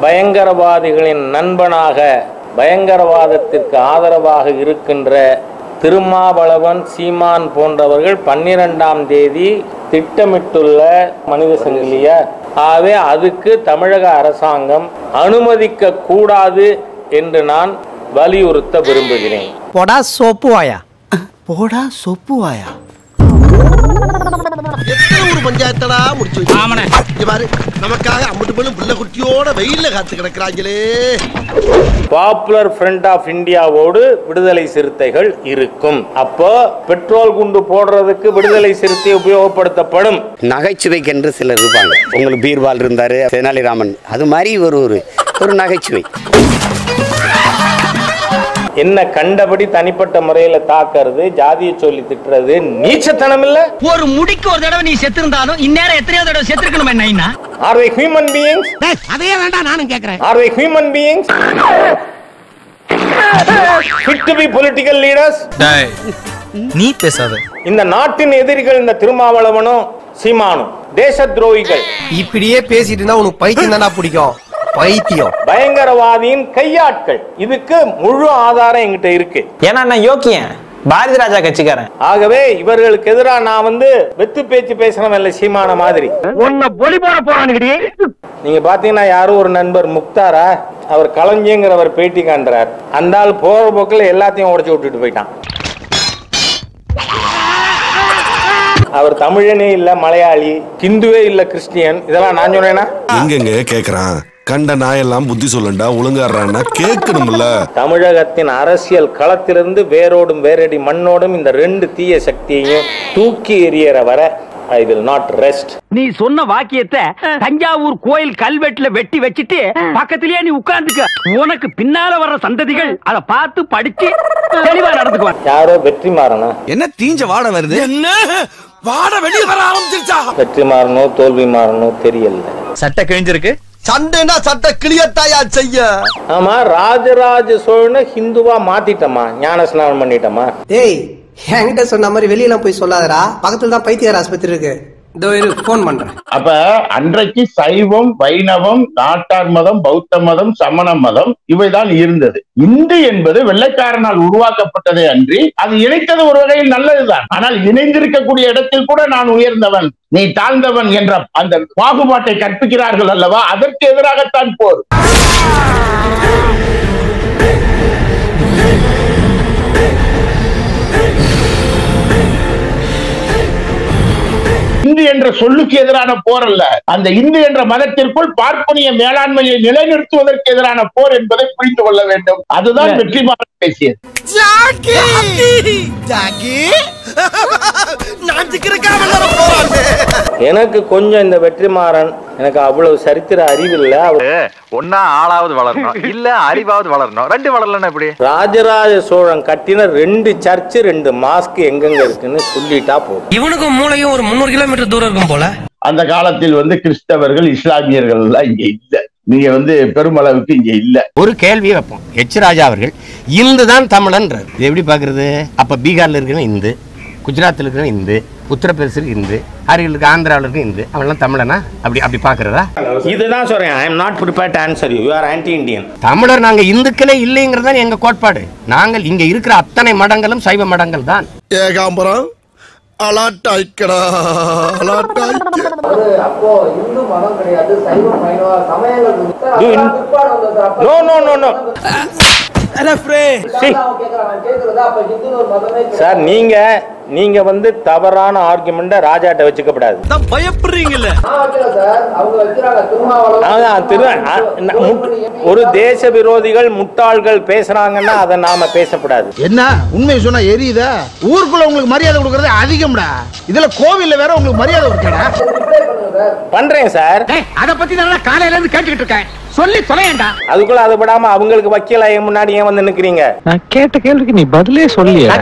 பயங்கரவாதிகளின் நண்பனாக பயங்கரவாதத்திற்கு ஆதரவாக இருக்கின்ற திருமாவளவன் சீமான் போன்றவர்கள் பன்னிரெண்டாம் தேதி திட்டமிட்டுள்ள மனித சங்கிலியா ஆகவே அதுக்கு தமிழக அரசாங்கம் அனுமதிக்க கூடாது என்று நான் வலியுறுத்த விரும்புகிறேன் போடா சோப்பு வாயா போடா சொப்பு வாயா எத்தனை ஒரு பஞ்சாயத்தடா முடிச்சு வச்சு இங்க பாரு நமக்காக அம்பட்டு பெண்ணும் புள்ள குட்டியோட வெயில்ல காத்து கிடக்குறாங்களே பாப்புலர் ஃப்ரண்ட் ஆஃப் இந்தியாவோடு விடுதலை சிறுத்தைகள் இருக்கும் அப்போ பெட்ரோல் குண்டு போடுறதுக்கு விடுதலை சிறுத்தை உபயோகப்படுத்தப்படும் நகைச்சுவைக்கென்று சிலர் இருப்பாங்க உங்களுக்கு பீர்பால் இருந்தாரு தெனாலிராமன் அது மாதிரி ஒரு ஒரு ஒரு நகைச்சுவை என்ன கண்டபடி தனிப்பட்ட முறையில தாக்குறது ஜாதியை சொல்லி திட்டுறது நீச்சத்தனம் இல்ல ஒரு முடிக்கு ஒரு தடவை நீ செத்து இருந்தாலும் இந்நேரம் எத்தனையோ தடவை செத்துருக்கணும் என்ன ஆர் they human beings அதையே வேண்டாம் நானும் கேக்குறேன் are they human beings fit to be political leaders நீ பேசாத இந்த நாட்டின் எதிரிகள் இந்த திருமாவளவனும் சீமானும் தேச துரோகிகள் இப்படியே பேசிட்டு இருந்தா உனக்கு பைத்தியம் தானா பிடிக்கும் பைத்தியம் பயங்கரவாதியின் கையாட்கள் இதுக்கு முழு ஆதாரம் என்கிட்ட இருக்கு ஏன்னா நான் யோக்கியன் பாரதி ராஜா கட்சிக்காரன் ஆகவே இவர்களுக்கு எதிராக நான் வந்து வெத்து பேச்சு பேசுறவன் இல்ல சீமான மாதிரி உன்னை பொலி போட போறானுங்கடி நீங்க பாத்தீங்கன்னா யாரும் ஒரு நண்பர் முக்தாரா அவர் களஞ்சியங்கிறவர் பேட்டி காண்றார் அந்த ஆள் போற போக்குல எல்லாத்தையும் உடைச்சு விட்டுட்டு போயிட்டான் அவர் தமிழனே இல்ல மலையாளி ஹிந்துவே இல்ல கிறிஸ்டியன் இதெல்லாம் நான் சொன்னேன்னா எங்கெங்க கேக்குறான் கண்ட நாயெல்லாம் புத்தி சொல்லண்டா ஒழுங்காடுறான்னா கேட்கணும்ல தமிழகத்தின் அரசியல் களத்திலிருந்து வேரோடும் வேரடி மண்ணோடும் இந்த ரெண்டு தீய சக்தியையும் தூக்கி எறியற வர ஐ வில் நாட் ரெஸ்ட் நீ சொன்ன வாக்கியத்தை தஞ்சாவூர் கோயில் கல்வெட்டுல வெட்டி வச்சிட்டு பக்கத்திலேயே நீ உட்கார்ந்துக்க உனக்கு பின்னால வர்ற சந்ததிகள் அத பார்த்து படிச்சு தெளிவா நடந்துக்குவாங்க யாரோ வெற்றிமாறனா என்ன தீஞ்ச வாட வருது என்ன வாட வெளிய வர ஆரம்பிச்சிருச்சா வெற்றிமாறனோ தோல்வி மாறனோ தெரியல சட்டை கிழிஞ்சிருக்கு சண்டைனா சட்டை கிளியத்தாயா செய்ய ஆமா ராஜராஜ சோழனை ஹிந்துவா மாத்திட்டமா ஞான ஸ்நானம் பண்ணிட்டமா டேய் என்கிட்ட சொன்ன மாதிரி வெளியெல்லாம் போய் சொல்லாதடா பக்கத்துல தான் பைத்தியார் ஆஸ்பத்திரி இருக்கு இதோ இரு ஃபோன் பண்றேன் அப்ப அன்றைக்கு சைவம் வைணவம் நாட்டார் மதம் பௌத்த மதம் சமண மதம் இவைதான் இருந்தது இந்து என்பது வெள்ளைக்காரனால் உருவாக்கப்பட்டதே அன்றி அது இணைத்தது ஒரு வகையில் நல்லதுதான் ஆனால் இணைந்திருக்கக்கூடிய இடத்தில் கூட நான் உயர்ந்தவன் நீ தாழ்ந்தவன் என்ற அந்த பாகுபாட்டை கற்பிக்கிறார்கள் அல்லவா அதற்கு எதிராகத்தான் போர் இந்து என்ற சொல்லுக்கு எதிரான போர் அல்ல அந்த இந்து என்ற மதத்திற்குள் பார்ப்பனிய மேலாண்மையை நிலைநிறுத்துவதற்கு எதிரான போர் என்பதை புரிந்து கொள்ள வேண்டும் அதுதான் வெற்றிமாறன் பேசியது ஜாக்கி ஜாக்கி நான் சிக்கிறக்கா வளர போறாங்க எனக்கு கொஞ்சம் இந்த வெற்றிமாறன் எனக்கு அவ்வளவு சரித்திர அறிவில்லை அவர் ஒன்னா ஆளாவது வளரணும் இல்ல அறிவாவது வளரணும் ரெண்டு வளரலன்னா எப்படி ராஜராஜ சோழன் கட்டின ரெண்டு சர்ச்சு ரெண்டு மாஸ்க் எங்கெங்க இருக்குன்னு சொல்லிட்டா போதும் இவனுக்கும் மூளையும் ஒரு முன்னூறு கிலோமீட்டர் தூரம் இருக்கும் போல அந்த காலத்தில் வந்து கிறிஸ்தவர்கள் இஸ்லாமியர்கள் எல்லாம் இங்க இல்ல நீங்க வந்து பெருமளவுக்கு இங்க இல்ல ஒரு கேள்வியை வைப்போம் எச் ராஜா அவர்கள் இந்து தான் தமிழன்றார் இது எப்படி பார்க்கறது அப்போ பீகாரில் இருக்கிறவன் இந்து குஜராத்தில் இருக்கிறவன் இந்து உத்தரப்பிரதேசில் இந்து அருகில் இருக்க ஆந்திராவில் இருக்க இந்து அவன்லாம் தமிழனா அப்படி அப்படி பார்க்கறதா இதுதான் சொல்றேன் I am not prepared answer you you are anti Indian தமிழர் நாங்கள் இந்துக்களே இல்லைங்கிறது தான் எங்கள் கோட்பாடு நாங்கள் இங்கே இருக்கிற அத்தனை மடங்களும் சைவ மடங்கள் தான் ஏகாம்பரம் அலாட்டாய்க்கடா அலாட்டாய்க்க no no no no sir நீங்க நீங்க வந்து தவறான ஆர்குமெண்ட ராஜாட்ட வச்சுக்கப்படாது தான் பயப்படுறீங்கல்ல அதான் திரு அ- ந- முட்- ஒரு தேச விரோதிகள் முட்டாள்கள் பேசுறாங்கன்னா அதை நாம பேசக்கூடாது என்ன உண்மையை சொன்னா எரியுதா ஊருக்குள்ள உங்களுக்கு மரியாதை கொடுக்கறது அதிகம்டா இதுல கோவில்ல வேற உங்களுக்கு மரியாதை கொடுக்கடா பண்றேன் சார் அத பத்தி நான் காலையில இருந்து கேட்டுக்கிட்டு இருக்கேன் சொல்லி தொலையண்டா அதுக்குள்ள அது படாம அவங்களுக்கு வக்கீல என் முன்னாடி ஏன் வந்து நிக்கிறீங்க நான் கேட்ட கேள்விக்கு நீ பதிலே சொல்லியா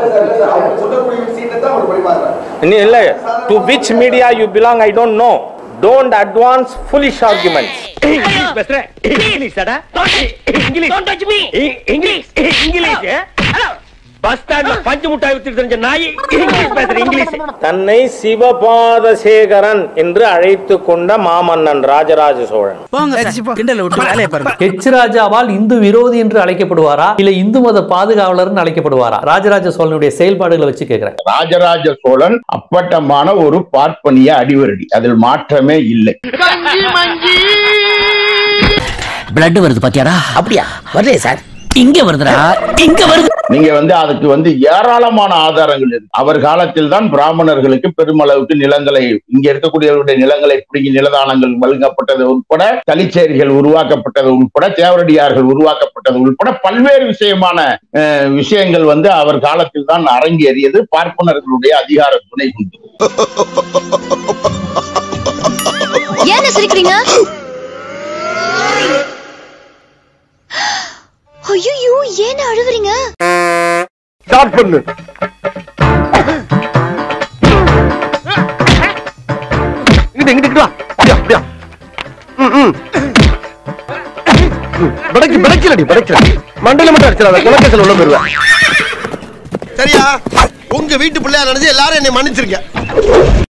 நீ இல்ல to which media you belong I don't know don't advance foolish arguments English பேசுறேன் இங்கிலீஷ் அடா English don't touch me English English hello bus ஸ்டாண்ட்ல பஞ்சு முட்டாய் வித்துட்டு தெரிஞ்ச நாய் இங்கிலீஷ் பேசுற இங்கிலீஷ் தன்னை சிவபாதசேகரன் என்று அழைத்து கொண்ட மாமன்னன் ராஜராஜ சோழன் ஹெச் ராஜாவால் இந்து விரோதி என்று அழைக்கப்படுவாரா இல்ல இந்து மத பாதுகாவலர் அழைக்கப்படுவாரா ராஜராஜ சோழனுடைய செயல்பாடுகளை வச்சு கேக்குறேன் ராஜராஜ சோழன் அப்பட்டமான ஒரு பார்ப்பனிய அடிவரடி அதில் மாற்றமே இல்லை பிளட் வருது பாத்தியாடா அப்படியா வரலையே சார் இங்க வருதுடா இங்க வருது நீங்க வந்து அதுக்கு வந்து ஏராளமான ஆதாரங்கள் இருக்கு அவர் காலத்தில் தான் பிராமணர்களுக்கு பெருமளவுக்கு நிலங்களை இங்க இருக்கக்கூடியவருடைய நிலங்களை பிடுங்கி நிலதானங்கள் வழங்கப்பட்டது உட்பட தலிச்சேரிகள் உருவாக்கப்பட்டது உட்பட தேவரடியார்கள் உருவாக்கப்பட்டது உட்பட பல்வேறு விஷயமான அஹ், விஷயங்கள் வந்து அவர் காலத்தில் தான் அரங்கேறியது பார்ப்பனர்களுடைய அதிகார துணை கொண்டு ஏன் சிரிக்கிறீங்க ஐயோ ஏன் அழுவுறீங்க ஸ்டார்ட் பண்ணு இங்கிட்டு இங்கிட்டு வா அப்படியா அப்படியா ம், ம். ம், பிடைக்கு பிடைக்கலடி பிடைக்கல மண்டையில மட்டும் அடிச்சிடாத குலக்கேசல் உள்ள போயிருவேன் சரியா உங்க வீட்டு பிள்ளையா நினைச்சு எல்லாரும் என்னை மன்னிச்சிருக்க